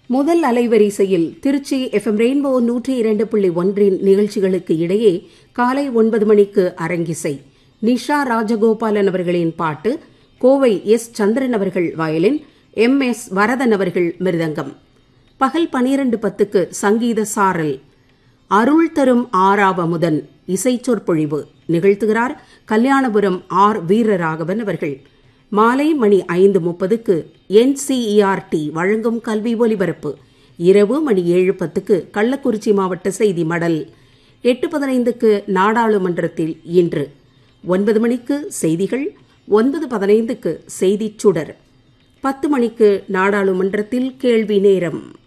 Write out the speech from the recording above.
முதல் அலைவரிசையில் Trichy FM rainbow நூற்றி இரண்டு புள்ளி ஒன்றின் நிகழ்ச்சிகளுக்கு இடையே காலை ஒன்பது மணிக்கு அரங்கிசை நிஷா ராஜகோபாலன் அவர்களின் பாட்டு கோவை எஸ் சந்திரன் அவர்கள் வயலின் எம் எஸ் வரதன் அவர்கள் மிருதங்கம் பகல் பனிரெண்டு பத்துக்கு சங்கீத சாரல் அருள் தரும் ஆறாவமுதன் இசைச்சொற்பொழிவு நிகழ்த்துகிறார் கல்யாணபுரம் ஆர் வீரராகவன் அவர்கள் மாலை மணி ஐந்து முப்பதுக்கு என்சிஇஆர்டி வழங்கும் கல்வி ஒலிபரப்பு இரவு மணி ஏழு பத்துக்கு கள்ளக்குறிச்சி மாவட்ட செய்தி மடல் எட்டு பதினைந்துக்கு நாடாளுமன்றத்தில் இன்று ஒன்பது மணிக்கு செய்திகள் ஒன்பது பதினைந்துக்கு செய்திச் சுடர் பத்து மணிக்கு நாடாளுமன்றத்தில் கேள்வி நேரம்